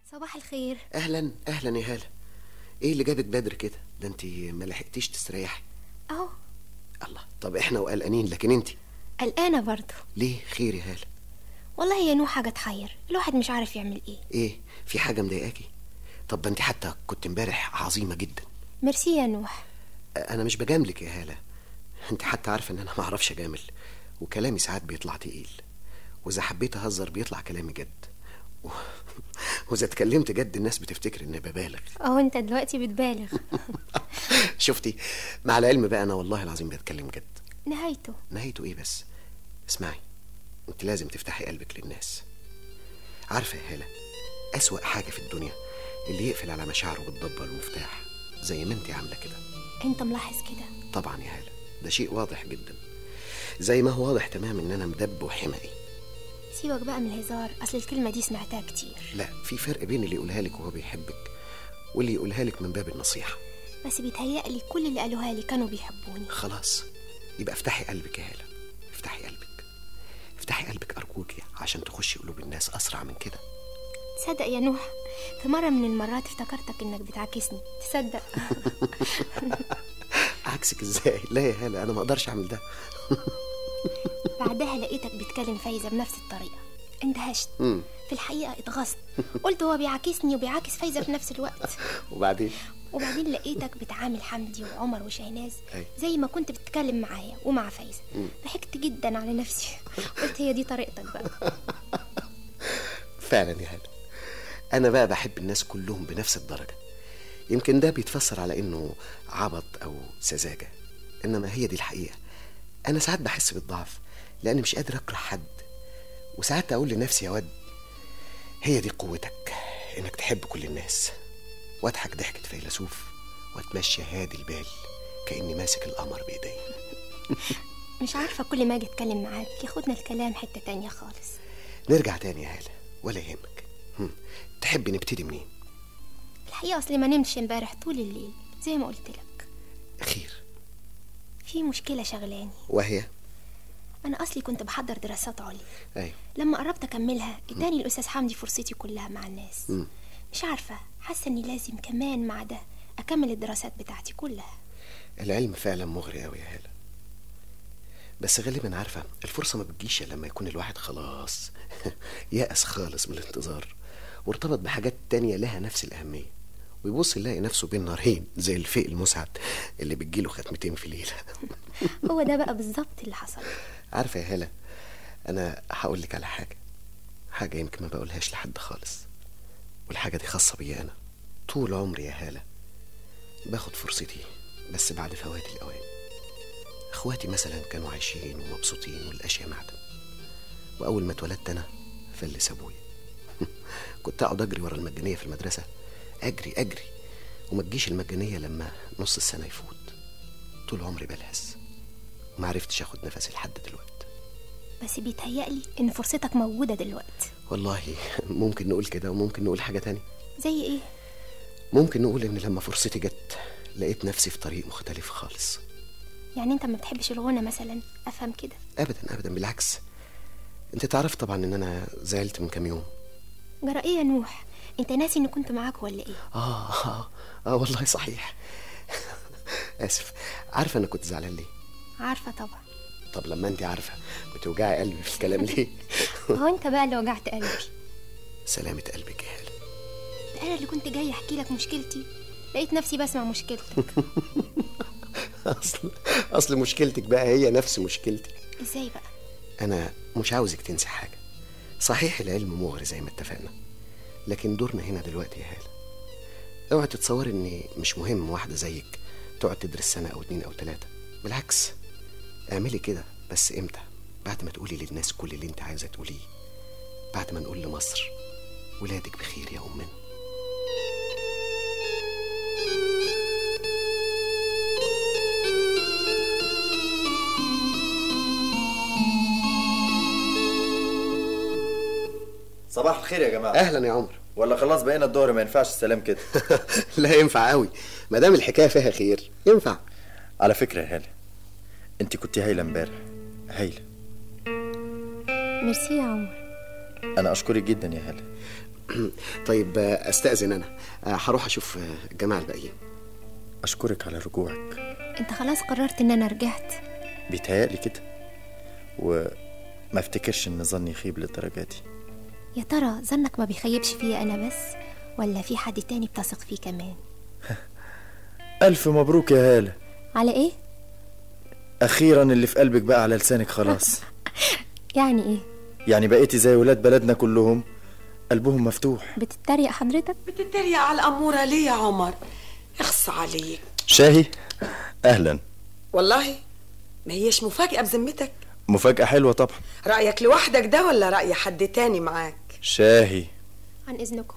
صباح الخير اهلا اهلا يا هاله ايه اللي جابك بدري كده ده انت ما لحقتيش تستريحي اهو الله طب احنا وقلقانين لكن انت قلقانه برضه ليه خير يا هاله والله يا نو حاجه تحير الواحد مش عارف يعمل ايه ايه في حاجه مضايقاكي طب ده انت حتى كنت امبارح عظيمه جدا ميرسي يا نوح انا مش بجاملك يا هاله انت حتى عارفه ان انا ما اعرفش اجامل وكلامي ساعات بيطلع تقيل واذا حبيت اهزر بيطلع كلامي جد و... واذا اتكلمت جد الناس بتفتكر اني ببالغ اهو انت دلوقتي بتبالغ شفتي مع العلم بقى انا والله العظيم بتكلم جد نهايته نهايته ايه بس اسمعي انت لازم تفتحي قلبك للناس عارفه يا هاله اسوا حاجه في الدنيا اللي يقفل على مشاعره بالضبه والمفتاح زي ما انت عامله كده انت ملاحظ كده طبعا يا هاله ده شيء واضح جدا زي ما هو واضح تمام ان انا مدب وحمقي سيبك بقى من الهزار اصل الكلمه دي سمعتها كتير لا في فرق بين اللي يقولها لك وهو بيحبك واللي يقولها لك من باب النصيحه بس بيتهيألي كل اللي قالوها لي كانوا بيحبوني خلاص يبقى افتحي قلبك يا هاله افتحي قلبك افتحي قلبك ارجوكي عشان تخشي قلوب الناس اسرع من كده تصدق يا نوح في مرة من المرات افتكرتك انك بتعاكسني تصدق عكسك ازاي لا يا هاله انا ما اقدرش اعمل ده بعدها لقيتك بتكلم فايزة بنفس الطريقة اندهشت مم. في الحقيقة اتغصت قلت هو بيعاكسني وبيعاكس فايزة في نفس الوقت وبعدين وبعدين لقيتك بتعامل حمدي وعمر وشهناز أي. زي ما كنت بتتكلم معايا ومع فايزة ضحكت جدا على نفسي قلت هي دي طريقتك بقى فعلا يا هاله انا بقى بحب الناس كلهم بنفس الدرجه يمكن ده بيتفسر على انه عبط او سذاجه انما هي دي الحقيقه انا ساعات بحس بالضعف لاني مش قادر اكره حد وساعات اقول لنفسي يا واد هي دي قوتك انك تحب كل الناس واضحك ضحكة فيلسوف واتمشى هادي البال كاني ماسك القمر بايديا مش عارفة كل ما اجي اتكلم معاك ياخدنا الكلام حتة تانية خالص نرجع تاني يا هاله ولا يهمك هم، تحبي نبتدي منين الحقيقة اصلي ما نمتش امبارح طول الليل زي ما قلت لك خير في مشكلة شغلاني وهي انا اصلي كنت بحضر دراسات عليا ايوه لما قربت اكملها اداني الاستاذ حمدي فرصتي كلها مع الناس مم. مش عارفة حاسة اني لازم كمان مع ده اكمل الدراسات بتاعتي كلها العلم فعلا مغري قوي يا هاله بس غالبا عارفه الفرصه ما بتجيش إلا لما يكون الواحد خلاص يأس خالص من الانتظار وارتبط بحاجات تانية لها نفس الأهمية ويبص يلاقي نفسه بين نارين زي الفيء المسعد اللي بتجيله ختمتين في ليلة هو ده بقى بالظبط اللي حصل عارفة يا هالة أنا هقول لك على حاجة حاجة يمكن ما بقولهاش لحد خالص والحاجة دي خاصة بيا أنا طول عمري يا هالة باخد فرصتي بس بعد فوات الأوان اخواتي مثلا كانوا عايشين ومبسوطين والاشياء معدن واول ما اتولدت انا فلس ابويا كنت اقعد اجري ورا المجانيه في المدرسه اجري اجري وما تجيش المجانيه لما نص السنه يفوت طول عمري بلهس وما عرفتش اخد نفسي لحد دلوقتي بس بيتهيألي ان فرصتك موجودة دلوقتي والله ممكن نقول كده وممكن نقول حاجه تانية زي ايه ممكن نقول ان لما فرصتي جت لقيت نفسي في طريق مختلف خالص يعني انت ما بتحبش الغنى مثلا افهم كده ابدا ابدا بالعكس انت تعرف طبعا ان انا زعلت من كام يوم جرى ايه يا نوح انت ناسي اني كنت معاك ولا ايه آه آه, آه والله صحيح آسف عارفة أنا كنت زعلان ليه؟ عارفة طبعا طب لما أنت عارفة بتوجعي قلبي في الكلام ليه؟ هو انت بقى اللي وجعت قلبي سلامة قلبك يا هالة ده انا اللي كنت جاي احكي لك مشكلتي لقيت نفسي بسمع مشكلتك أصل أصل مشكلتك بقى هي نفس مشكلتي ازاي بقى أنا مش عاوزك تنسي حاجة صحيح العلم مغري زي ما اتفقنا لكن دورنا هنا دلوقتي يا هالة اوعي تتصوري ان مش مهم واحدة زيك تقعد تدرس سنة أو اتنين أو تلاتة بالعكس اعملي كده بس امتى بعد ما تقولي للناس كل اللي انت عايزة تقوليه بعد ما نقول لمصر ولادك بخير يا أمنا صباح الخير يا جماعه أهلا يا عمر ولا خلاص بقينا الظهر ما ينفعش السلام كده لا ينفع قوي ما دام الحكاية فيها خير ينفع على فكره يا هاله انت كنت هايله امبارح هايله ميرسي يا عمر انا اشكرك جدا يا هاله طيب آه، استاذن انا آه، هروح اشوف آه، الجماعه الباقيين أشكرك على رجوعك انت خلاص قررت ان انا رجعت بيتهيألي كده وما افتكرش إن ظني يخيب للدرجة دي يا ترى ظنك ما بيخيبش فيا انا بس ولا في حد تاني بتثق فيه كمان ألف مبروك يا هالة على ايه أخيرا اللي في قلبك بقى على لسانك خلاص يعني ايه يعني بقيتي زي ولاد بلدنا كلهم قلبهم مفتوح بتتريق حضرتك بتتريق على الأمورة ليه يا عمر اخص عليك شاهي أهلا والله ما هيش مفاجأة بذمتك مفاجأة حلوة طبعا رأيك لوحدك ده ولا رأي حد تاني معاك شاهي عن اذنكم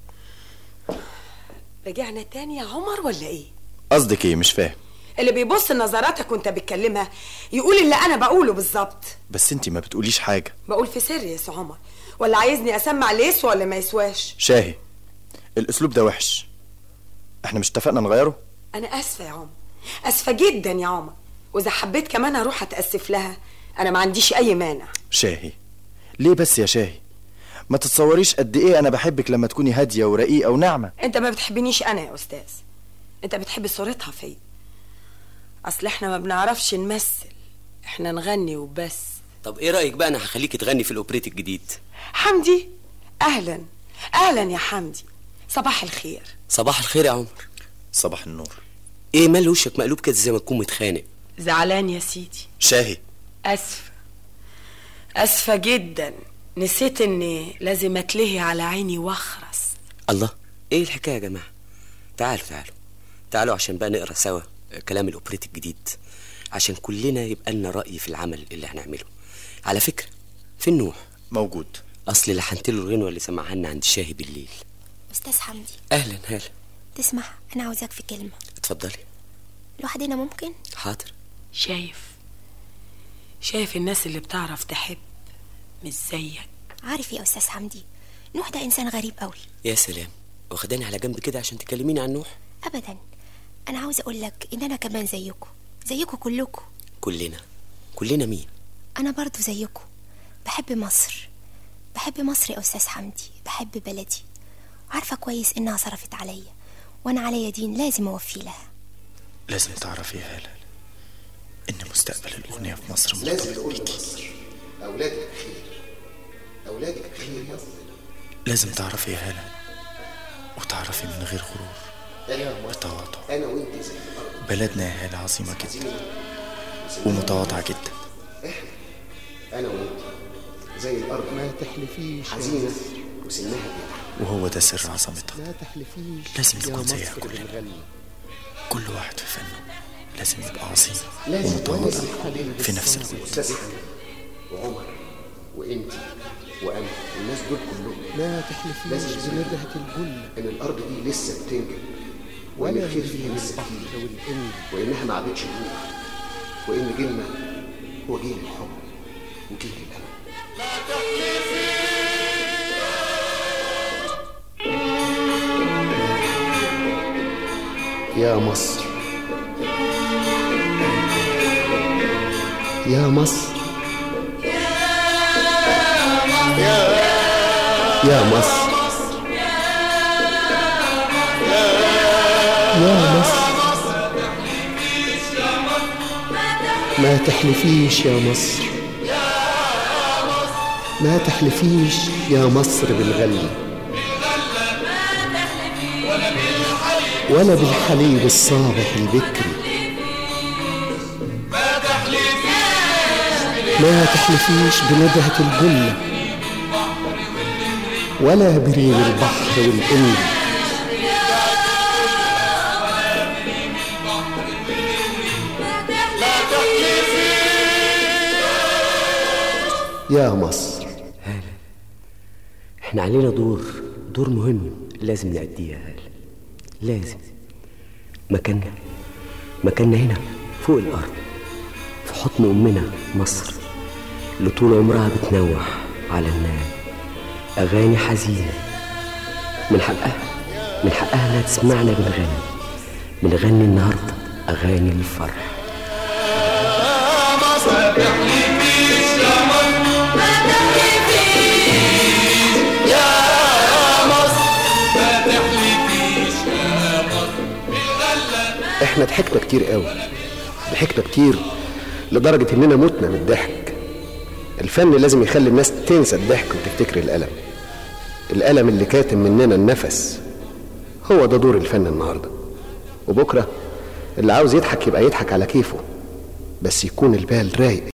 رجعنا تاني يا عمر ولا ايه قصدك ايه مش فاهم اللي بيبص لنظراتك وانت بتكلمها يقول اللي انا بقوله بالظبط بس انتي ما بتقوليش حاجة بقول في سر يا سي عمر ولا عايزني اسمع اللي يسوى ولا ما يسواش شاهي الأسلوب ده وحش احنا مش اتفقنا نغيره انا اسفه يا عمر اسفه جدا يا عمر واذا حبيت كمان اروح اتاسف لها انا ما عنديش اي مانع شاهي ليه بس يا شاهي ما تتصوريش قد ايه انا بحبك لما تكوني هاديه ورقيقه وناعمه انت ما بتحبنيش انا يا استاذ انت بتحب صورتها فيا اصل احنا ما بنعرفش نمثل احنا نغني وبس طب ايه رايك بقى انا هخليك تغني في الاوبريت الجديد حمدي اهلا اهلا يا حمدي صباح الخير صباح الخير يا عمر صباح النور ايه مال وشك مقلوب كده زي ما تكون متخانق زعلان يا سيدي شاهي اسفه اسفه جدا نسيت اني لازم اتلهي على عيني واخرس الله ايه الحكايه يا جماعه تعالوا تعالوا تعالوا عشان بقى نقرا سوا كلام الاوبريت الجديد عشان كلنا يبقى لنا راي في العمل اللي هنعمله على فكره في النوح موجود اصل لحنت له الغنوه اللي سمعها لنا عند شاهي بالليل استاذ حمدي اهلا هلا تسمح انا عاوزاك في كلمه اتفضلي لوحدنا ممكن حاضر شايف شايف الناس اللي بتعرف تحب مش زيك عارف يا استاذ حمدي نوح ده انسان غريب قوي يا سلام واخداني على جنب كده عشان تكلميني عن نوح ابدا انا عاوز اقول لك ان انا كمان زيكم زيكم كلكم كلنا كلنا مين انا برضو زيكم بحب مصر بحب مصر يا استاذ حمدي بحب بلدي عارفه كويس انها صرفت عليا وانا عليا دين لازم اوفي لها لازم تعرفي يا هلال ان مستقبل الاغنيه في مصر لازم مرتبط تقول بيكي لمصر اولادك بخير اولادك بخير يا لازم تعرفي يا هلال وتعرفي من غير غرور انا بتواضع انا وانت زي الارض بلدنا يا هالة عظيمه جدا ومتواضعه جدا انا وانت زي الارض ما تحلفيش حزينه وسنها بيضحك وهو ده سر عظمتها لا تحلفيش لازم يا تكون زيها مصر كلنا. بالغني كل واحد في فنه لازم يبقى عظيم لازم ومتواضع حبيبي في نفس الصادق. الوقت استاذ حمد وعمر وانت وانا والناس دول كلهم لا تحلفيش لازم بندهة الجل ان الارض دي لسه بتنجب وان ولا الخير فيها لسه البحر كتير والإنج وانها ما عادتش جوع وان جيلنا هو جيل الحب وجيل الامل يا مصر يا مصر يا مصر يا مصر ما تحلفيش يا مصر ما تحلفيش يا مصر بالغلة ولا بالحليب الصابح البكري ما تحلفيش بندهة الجلة ولا بريم البحر والإنج يا مصر احنا علينا دور دور مهم لازم نأديه يا هلا لازم مكاننا مكاننا هنا فوق الأرض في حضن أمنا مصر اللي طول عمرها بتنوح على الناس أغاني حزينة من حقها من حقها إنها تسمعنا بنغني بنغني النهاردة أغاني الفرح يا احنا ضحكنا كتير قوي ضحكنا كتير لدرجة اننا متنا من الضحك الفن لازم يخلي الناس تنسى الضحك وتفتكر الألم الألم اللي كاتم مننا النفس هو ده دور الفن النهاردة وبكرة اللي عاوز يضحك يبقى يضحك على كيفه بس يكون البال رايق